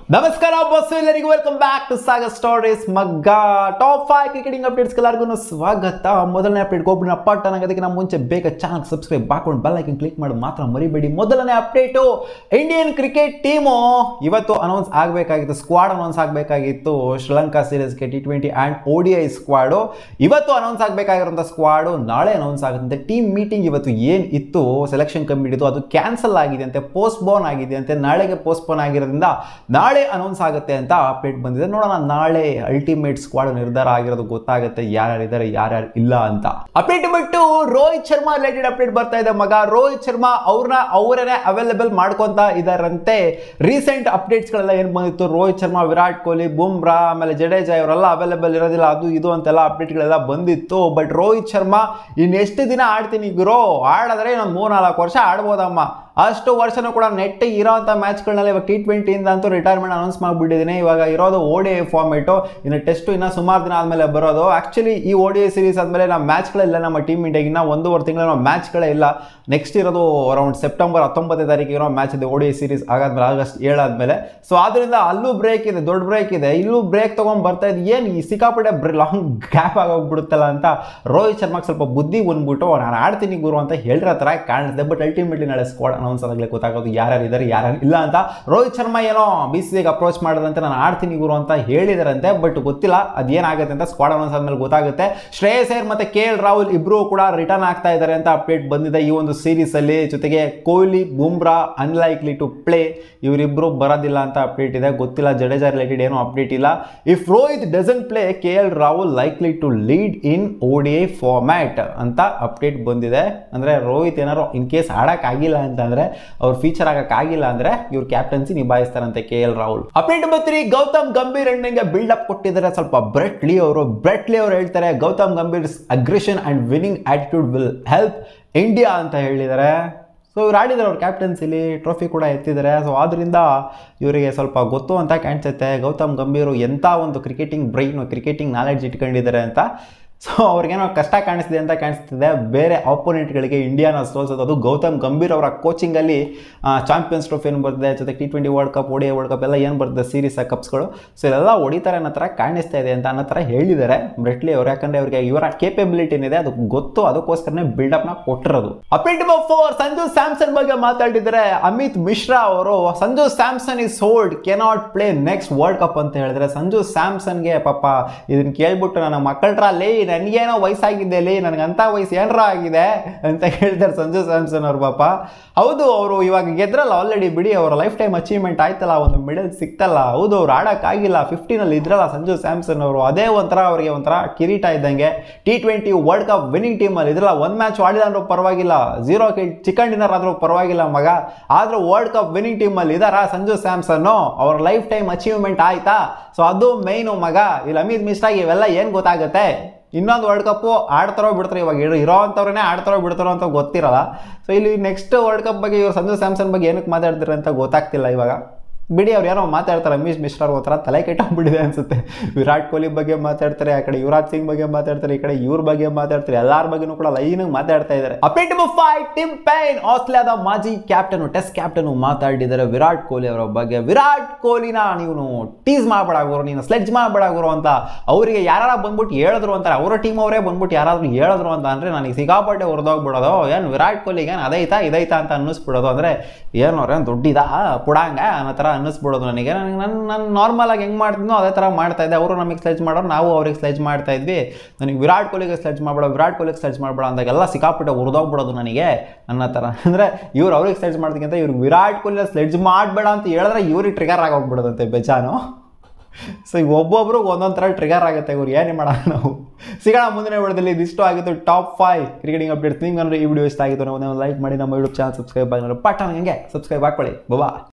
ನಮಸ್ಕಾರ ಬಸ್ ಎಲ್ಲರಿಗೂ welcome back to Saga Stories ಮಗ್ಗ ಟಾಪ್ ಫೈವ್ ಕ್ರಿಕೆಟಿಂಗ್ ಅಪ್ಡೇಟ್ಸ್ ಎಲ್ಲರಿಗೂ ಸ್ವಾಗತ ಮೊದಲನೇ ಅಪ್ಡೇಟ್ ಹೋಗ್ಬಿಡಿ ಅಪ್ಪಾಟ ಅದಕ್ಕಿಂತ ಮುಂಚೆ ಬೇಗ ಚಾನಲ್ ಸಬ್ಸ್ಕ್ರೈಬ್ ಹಾಕೊಂಡು ಬೆಲ್ ಐಕನ್ ಕ್ಲಿಕ್ ಮಾಡಿ ಮಾತ್ರ ಮರಿಬೇಡಿ ಮೊದಲನೇ ಅಪ್ಡೇಟು ಇಂಡಿಯನ್ ಕ್ರಿಕೆಟ್ ಟೀಮು ಇವತ್ತು ಅನೌನ್ಸ್ ಆಗಬೇಕಾಗಿತ್ತು ಸ್ಕ್ವಾಡ್ ಅನೌನ್ಸ್ ಆಗಬೇಕಾಗಿತ್ತು ಶ್ರೀಲಂಕಾ ಸೀರೀಸ್ಗೆ T twenty and O D I squad ಇವತ್ತು ಅನೌನ್ಸ್ ಆಗಬೇಕಾಗಿರೋಂಥ ಸ್ಕ್ವಾಡು ನಾಳೆ ಅನೌನ್ಸ್ ಆಗುತ್ತೆ ಟೀಮ್ ಮೀಟಿಂಗ್ ಇವತ್ತು ಏನು ಇತ್ತು ಸೆಲೆಕ್ಷನ್ ಕಮಿಟಿದು ಅದು ಕ್ಯಾನ್ಸಲ್ ಆಗಿದೆ ಅಂತೆ ಪೋಸ್ಟ್ಬೋನ್ ಆಗಿದೆ ಅಂತೆ ನಾಳೆಗೆ ಪೋಸ್ಟ್ಬೋನ್ ಆಗಿರೋದ್ರಿಂದ ನಾಳೆ ಅನೌನ್ಸ್ ಆಗುತ್ತೆ ಅಂತ ಅಪ್ಡೇಟ್ ಬಂದಿದೆ ನೋಡೋಣ ನಾಳೆ ಅಲ್ಟಿಮೇಟ್ ಸ್ಕ್ವಾಡ್ ನಿರ್ಧಾರ ಆಗಿರೋದು ಗೊತ್ತಾಗುತ್ತೆ ಯಾರ್ಯಾರು ಇದ್ದಾರೆ ಯಾರ್ಯಾರು ಇಲ್ಲ ಅಂತ ಅಪ್ಡೇಟ್ ಬಿಟ್ಟು ರೋಹಿತ್ ಶರ್ಮಾ ರಿಲೇಟೆಡ್ ಅಪ್ಡೇಟ್ ಬರ್ತಾ ಇದೆ ಮಗ ರೋಹಿತ್ ಶರ್ಮಾ ಅವ್ರನ್ನ ಅವರೇ ಅವೈಲೇಬಲ್ ಮಾಡ್ಕೊಂತ ಇದಾರಂತೆ ರೀಸೆಂಟ್ ಅಪ್ಡೇಟ್ಸ್ಗಳೆಲ್ಲ ಏನು ಬಂದಿತ್ತು ರೋಹಿತ್ ಶರ್ಮಾ ವಿರಾಟ್ ಕೊಹ್ಲಿ ಬುಮ್ರಾ ಆಮೇಲೆ ಜಡೇಜಾ ಇವರೆಲ್ಲ ಅವೈಲೇಬಲ್ ಇರೋದಿಲ್ಲ ಅದು ಇದು ಅಂತೆಲ್ಲ ಅಪ್ಡೇಟ್ಗಳೆಲ್ಲ ಬಂದಿತ್ತು ಬಟ್ ರೋಹಿತ್ ಶರ್ಮಾ ಇನ್ನೆಷ್ಟು ದಿನ ಆಡ್ತೀನಿ ಗುರು ಆಡಿದ್ರೆ ಇನ್ನೊಂದು ಮೂರು ನಾಲ್ಕು ವರ್ಷ ಆಡ್ಬೋದಮ್ಮ ಅಷ್ಟು ವರ್ಷನೂ ಕೂಡ ನೆಟ್ ಇರೋಂಥ ಮ್ಯಾಚ್ಗಳನ್ನೆಲ್ಲ ಇವಾಗ ಟಿ ಟ್ವೆಂಟಿಯಿಂದ ಅಂತೂ ರಿಟೈರ್ಮೆಂಟ್ ಅನೌನ್ಸ್ ಮಾಡಿಬಿಟ್ಟಿದ್ದೀನಿ ಇವಾಗ ಇರೋದು ಓ ಡಿ ಐ ಫಾರ್ಮೇಟು ಇನ್ನು ಟೆಸ್ಟು ಇನ್ನು ಸುಮಾರು ದಿನ ಆದಮೇಲೆ ಬರೋದು ಆ್ಯಕ್ಚುಲಿ ಈ ಓ ಡಿ ಐ ಸೀರೀಸ್ ಆದಮೇಲೆ ನಮ್ಮ ಮ್ಯಾಚ್ಗಳಿಲ್ಲ ನಮ್ಮ ಟೀಮ್ ಇಂಡಿಯಾಗೆ ಇನ್ನೂ ಒಂದೂವರೆ ತಿಂಗಳ ನಾವು ಮ್ಯಾಚ್ಗಳೇ ಇಲ್ಲ ನೆಕ್ಸ್ಟ್ ಇರೋದು ಅರೌಂಡ್ ಸೆಪ್ಟೆಂಬರ್ ಹತ್ತೊಂಬತ್ತನೇ ತಾರೀಕಿಗೆ ಇರೋ ಮ್ಯಾಚ್ ಇದೆ ಓ ಡಿ ಐ ಸೀರೀಸ್ ಆಗಾದ್ಮೇಲೆ ಆಗಸ್ಟ್ ಏಳಾದ್ಮೇಲೆ ಸೊ ಆದ್ದರಿಂದ ಅಲ್ಲೂ ಬ್ರೇಕ್ ಇದೆ ದೊಡ್ಡ ಬ್ರೇಕ್ ಇದೆ ಇಲ್ಲೂ ಬ್ರೇಕ್ ತೊಗೊಂಡು ಬರ್ತಾ ಇದೆ ಏನು ಈ ಸಿಕ್ಕಾಪಟ್ಟೆ ಬ್ರೆ ಲಾಂಗ್ ಗ್ಯಾಪ್ ಆಗೋಗ್ಬಿಡುತ್ತಲ್ಲ ಅಂತ ರೋಹಿತ್ ಶರ್ಮಾಗೆ ಸ್ವಲ್ಪ ಬುದ್ಧಿ ಬಂದ್ಬಿಟ್ಟು ನಾನು ಆಡ್ತೀನಿ ಗುರು ಅಂತ ಹೇಳಿರೋ ಥರ ಕಾಣಿಸುತ್ತೆ ಬಟ್ ಅಲ್ಟಿಮೇಟ್ಲಿ ನಾಳೆ ಸ್ಕ್ವಾಡ್ ಅನೌನ್ಸ್ ಆದಾಗಲೇ ಗೊತ್ತಾಗೋದು ಯಾರ್ಯಾರು ಇದ್ದಾರೆ ಯಾರ್ಯಾರು ಇಲ್ಲ ಅಂತ ರೋಹಿತ್ ಶರ್ಮಾ ಏನೋ ಬಿ ಸಿ ಸಿಗೆ ಅಪ್ರೋಚ್ ಮಾಡಿದಂತೆ ನಾನು ಆಡ್ತೀನಿ ಗುರು ಅಂತ ಹೇಳಿದಾರಂತೆ ಬಟ್ ಗೊತ್ತಿಲ್ಲ ಅದೇನಾಗುತ್ತೆ ಅಂತ ಸ್ಕ್ವಾಡ್ ಅನೌನ್ಸ್ ಆದ್ಮೇಲೆ ಗೊತ್ತಾಗುತ್ತೆ ಶ್ರೇಯಸ್ ಅಯ್ಯರ್ ಮತ್ತೆ ಕೆ ಎಲ್ ರಾಹುಲ್ ಇಬ್ರು ಕೂಡ ರಿಟರ್ನ್ ಆಗ್ತಾ ಇದ್ದಾರೆ ಅಂತ ಅಪ್ಡೇಟ್ ಬಂದಿದೆ ಈ ಒಂದು ಸೀರೀಸ್ ಅಲ್ಲಿ ಜೊತೆಗೆ Kohli Bumrah unlikely to play ಇವರಿಬ್ರು ಬರೋದಿಲ್ಲ ಅಂತ ಅಪ್ಡೇಟ್ ಇದೆ ಗೊತ್ತಿಲ್ಲ ಜಡೇಜಾ ರಿಲೇಟೆಡ್ ಏನೋ ಅಪ್ಡೇಟ್ ಇಲ್ಲ if Rohit doesn't play K L Rahul likely to lead in O D I format ಅಂತ ಅಪ್ಡೇಟ್ ಬಂದಿದೆ ಅಂದರೆ ರೋಹಿತ್ ಏನಾರು ಇನ್ ಕೇಸ್ ಆಡೋಕ್ಕಾಗಿಲ್ಲ ಅಂತಂದರೆ ಅವ್ರು ಫೀಚರ್ ಆಗೋಕ್ಕಾಗಿಲ್ಲ ಅಂದರೆ ಇವ್ರು ಕ್ಯಾಪ್ಟನ್ಸಿ ನಿಭಾಯಿಸ್ತಾರಂತೆ ಕೆ ಎಲ್ ರಾಹುಲ್ ಅಪ್ಡೇಟ್ ಬರ್ತೀರಿ ಗೌತಮ್ ಗಂಭೀರ್ ಅಣ್ಣಂಗೆ ಬಿಲ್ಡಪ್ ಕೊಟ್ಟಿದ್ದಾರೆ ಸ್ವಲ್ಪ ಬ್ರೆಟ್ ಲೀ ಅವರು ಬ್ರೆಟ್ ಲೀ ಅವರು ಹೇಳ್ತಾರೆ Gautam Gambhir aggression and winning attitude will help India ಅಂತ ಹೇಳಿದ್ದಾರೆ ಸೊ ಇವ್ರು ಆಡಿದ್ದಾರೆ ಅವ್ರ ಕ್ಯಾಪ್ಟನ್ಸಿಲಿ ಟ್ರೋಫಿ ಕೂಡ ಎತ್ತಿದ್ದಾರೆ ಸೊ ಆದ್ದರಿಂದ ಇವರಿಗೆ ಸ್ವಲ್ಪ ಗೊತ್ತು ಅಂತ ಕಾಣಿಸುತ್ತೆ ಗೌತಮ್ ಗಂಭೀರು ಎಂಥ ಒಂದು ಕ್ರಿಕೆಟಿಂಗ್ ಬ್ರೈನು ಕ್ರಿಕೆಟಿಂಗ್ ನಾಲೆಡ್ಜ್ ಇಟ್ಕೊಂಡಿದ್ದಾರೆ ಅಂತ ಸೊ ಅವ್ರಿಗೇನೋ ಕಷ್ಟ ಕಾಣಿಸ್ತಿದೆ ಅಂತ ಕಾಣಿಸ್ತಿದೆ ಬೇರೆ ಆಪೋನೆಂಟ್ಗಳಿಗೆ ಇಂಡಿಯಾನ ಸೋಲ್ಸೋದು ಅದು ಗೌತಮ್ ಗಂಭೀರ್ ಅವರ ಕೋಚಿಂಗಲ್ಲಿ ಚಾಂಪಿಯನ್ಸ್ ಟ್ರೋಫಿ ಏನು ಬರ್ತದೆ ಜೊತೆ T twenty World Cup ODI World Cup ಎಲ್ಲ ಏನು ಬರ್ತದೆ ಸೀರೀಸ್ ಕಪ್ಸ್ಗಳು ಸೊ ಇದೆಲ್ಲ ಹೊಡಿತಾರೆ ಅನ್ನೋ ಥರ ಕಾಣಿಸ್ತಾ ಇದೆ ಅಂತ ಅನ್ನೋ ಥರ ಹೇಳಿದ್ದಾರೆ ಬ್ರೆಟ್ಲಿ ಅವ್ರು ಯಾಕಂದರೆ ಅವರಿಗೆ ಇವರ ಕೇಪಬಿಲಿಟಿ ಏನಿದೆ ಅದು ಗೊತ್ತು ಅದಕ್ಕೋಸ್ಕರನೇ ಬಿಲ್ಡಪ್ನ ಕೊಟ್ಟಿರೋದು update number four Sanju Samson ಬಗ್ಗೆ ಮಾತಾಡಿದರೆ ಅಮಿತ್ ಮಿಶ್ರಾ ಅವರು Sanju Samson is hold cannot play next World Cup ಅಂತ ಹೇಳಿದ್ರೆ ಸಂಜು ಸ್ಯಾಮ್ಸನ್ಗೆ ಪಾಪ ಇದನ್ನ ಕೇಳ್ಬಿಟ್ಟು ನನ್ನ ಮಕ್ಕಳ್ರ ಲೇ ನನಗೇನೋ ವಯಸ್ಸಾಗಿದೆ ಲೇ ನನಗಂಥ ವಯಸ್ಸು ಏನರ ಆಗಿದೆ ಅಂತ ಹೇಳ್ತಾರೆ ಸಂಜು ಸ್ಯಾಮ್ಸನ್ ಅವ್ರ ಪಾಪ ಹೌದು ಅವರು ಇವಾಗ ಗೆದ್ರಲ್ಲ ಆಲ್ರೆಡಿ ಬಿಡಿ ಅವರ ಲೈಫ್ ಟೈಮ್ ಅಚೀವ್ಮೆಂಟ್ ಆಯ್ತಲ್ಲ ಒಂದು ಮೆಡಲ್ ಸಿಕ್ತಲ್ಲ ಹೌದು ಅವ್ರು ಆಡೋಕ್ಕಾಗಿಲ್ಲ ಫಿಫ್ಟೀನಲ್ಲಿ ಇದ್ರಲ್ಲ ಸಂಜು ಸ್ಯಾಮ್ಸನ್ ಅವರು ಅದೇ ಒಂಥರ ಅವರಿಗೆ ಒಂಥರ ಕಿರೀಟ ಇದ್ದಂಗೆ T twenty World Cup winning ಟೀಮಲ್ಲಿ ಇದ್ರಲ್ಲ ಒಂದು ಮ್ಯಾಚ್ ಆಡಿಲ್ಲ ಅಂದ್ರೂ ಪರವಾಗಿಲ್ಲ ಝೀರೋ ಕೆ ಚಿಕನ್ ಡಿನ್ನರ್ ಆದರೂ ಪರವಾಗಿಲ್ಲ ಮಗ ಆದರೂ ವರ್ಲ್ಡ್ ಕಪ್ ವಿನ್ನಿಂಗ್ ಟೀಮಲ್ಲಿ ಇದಾರಾ ಸಂಜು ಸ್ಯಾಮ್ಸನ್ನು ಅವ್ರ ಲೈಫ್ ಟೈಮ್ ಅಚೀವ್ಮೆಂಟ್ ಆಯ್ತಾ ಸೊ ಅದು ಮೈನು ಮಗ ಇಲ್ಲಿ ಅಮಿತ್ ಮಿಶ್ರಾಗಿ ಇವೆಲ್ಲ ಏನು ಗೊತ್ತಾಗುತ್ತೆ ಇನ್ನೊಂದು ವರ್ಲ್ಡ್ ಕಪ್ಪು ಆಡ್ತಾರೋ ಬಿಡ್ತಾರೋ ಇವಾಗ ಇರೋ ಇರೋ ಅಂಥವ್ರನ್ನೇ ಆಡ್ತಾರೋ ಬಿಡ್ತಾರೋ ಅಂತ ಗೊತ್ತಿರಲ್ಲ ಸೊ ಇಲ್ಲಿ ನೆಕ್ಸ್ಟ್ ವರ್ಲ್ಡ್ ಕಪ್ ಬಗ್ಗೆ ಇವರು ಸಂಜು ಸ್ಯಾಮ್ಸನ್ ಬಗ್ಗೆ ಏನಕ್ಕೆ ಮಾತಾಡ್ತಾರೆ ಅಂತ ಗೊತ್ತಾಗ್ತಿಲ್ಲ ಇವಾಗ ಬಿಡಿ ಅವ್ರು ಏನೋ ಮಾತಾಡ್ತಾರೆ ಅಮೀಶ್ ಮಿಶ್ರಾ ಒಂಥರ ತಲೆ ಕೆಟ್ಟೋಗ್ಬಿಟ್ಟಿದೆ ಅನ್ಸುತ್ತೆ ವಿರಾಟ್ ಕೊಹ್ಲಿ ಬಗ್ಗೆ ಮಾತಾಡ್ತಾರೆ ಆ ಕಡೆ ಯುವರಾಜ್ ಸಿಂಗ್ ಬಗ್ಗೆ ಮಾತಾಡ್ತಾರೆ ಈ ಕಡೆ ಇವ್ರ ಬಗ್ಗೆ ಮಾತಾಡ್ತಾರೆ ಎಲ್ಲಾರ ಬಗ್ಗೆನೂ ಕೂಡ ಲೈನಾಗಿ ಮಾತಾಡ್ತಾ ಇದ್ದಾರೆ ಅಪೇಟ್ ಫೈವ್ ಟಿಮ್ ಪೈನ್ ಆಸ್ಟ್ರೇಲಿಯಾದ ಮಾಜಿ ಕ್ಯಾಪ್ಟನ್ ಟೆಸ್ಟ್ ಕ್ಯಾಪ್ಟನ್ ಮಾತಾಡಿದ್ದಾರೆ ವಿರಾಟ್ ಕೊಹ್ಲಿ ಅವರ ಬಗ್ಗೆ ವಿರಾಟ್ ಕೊಹ್ಲಿನ ನೀವು ಟೀಸ್ ಮಾಡಬೇಡಾಗೋರು ನೀನು ಸ್ಲೆಡ್ಜ್ ಮಾಡಬೇಡಾಗೋರು ಅಂತ ಅವರಿಗೆ ಯಾರು ಬಂದ್ಬಿಟ್ಟು ಹೇಳಿದ್ರು ಅಂತಾರೆ ಅವರ ಟೀಮ್ ಅವರೇ ಬಂದ್ಬಿಟ್ಟು ಯಾರಾದರೂ ಹೇಳಿದ್ರು ಅಂತ ಅಂದರೆ ನನಗೆ ಸಿಕ್ಕಾಪಟ್ಟೆ ಹೊರದೋಗ್ಬಿಡೋದು ಏನು ವಿರಾಟ್ ಕೊಹ್ಲಿಗೆ ಏನು ಅದೈತಾ ಇದೈತಾ ಅಂತ ಅನ್ನಿಸ್ಬಿಡೋದು ಅಂದರೆ ಏನು ಅವ್ರೇನು ದೊಡ್ಡಿದಾ ಪುಡಾಂಗ ಅನ್ನೋ ಥರ ಅನ್ನಿಸ್ಬಿಡೋದು ನನಗೆ ನನಗೆ ನನ್ನ ನಾನು ನಾರ್ಮಲಾಗಿ ಹೆಂಗೆ ಮಾಡ್ತಿದ್ನೋ ಅದೇ ಥರ ಮಾಡ್ತಾ ಇದ್ದೆ ಅವರು ನಮಗೆ ಸ್ಲೆಜ್ ಮಾಡೋರು ನಾವು ಅವ್ರಿಗೆ ಸ್ಲೆಜ್ ಮಾಡ್ತಾ ಇದ್ವಿ ನನಗೆ ವಿರಾಟ್ ಕೊಹ್ಲಿಗೆ ಸ್ಲೆಜ್ ಮಾಡಬೇಡ ವಿರಾಟ್ ಕೊಹ್ಲಿಗೆ ಸ್ಲೆಜ್ ಮಾಡಬೇಡ ಅಂದಾಗೆಲ್ಲ ಸಿಕ್ಕಾಪಟ್ಟೆ ಉರಿದೋಗ್ಬಿಡೋದು ನನಗೆ ಅನ್ನೋ ಥರ ಅಂದರೆ ಇವ್ರು ಅವ್ರಿಗೆ ಸ್ಲೆಜ್ ಮಾಡ್ತಿಗಿಂತ ಇವ್ರಿಗೆ ವಿರಾಟ್ ಕೊಹ್ಲಿ ಸ್ಲೆಜ್ ಮಾಡಬೇಡ ಅಂತ ಹೇಳಿದ್ರೆ ಇವ್ರಿಗೆ ಟ್ರಿಗರ್ ಆಗೋಗ್ಬಿಡೋದಂತೆ ಬೆಜಾನು ಸೊ ಈಗ ಒಬ್ಬೊಬ್ರು ಒಂದೊಂದು ಥರ ಟ್ರಿಗರ್ ಆಗುತ್ತೆ ಇವ್ರು ಏನು ಮಾಡೋಣ ನಾವು ಸಿಗೋಣ ಮುಂದಿನ ವಿಡಿಯೋದಲ್ಲಿ ಇದಿಷ್ಟು ಆಗಿತ್ತು ಟಾಪ್ ಫೈವ್ ಕ್ರಿಕೆಟಿಂಗ್ ಅಪ್ಡೇಟ್ಸ್ ನಿಮ್ಗೆ ಈ ವಿಡಿಯೋ ಇಷ್ಟ ಆಗಿತ್ತು ನಾವು ಲೈಕ್ ಮಾಡಿ ನಮ್ಮ ಯೂಟ್ಯೂಬ್ ಚಾನಲ್ ಸಬ್ಸ್ಕ್ರೈಬ್ ಆಗಿ ಪಟ್ಟ ಹಂಗೆ ಸಬ್ಸ್ಕ್ರೈಬ್ ಹಾಕೊಳ್ಳಿ ಬಬಾ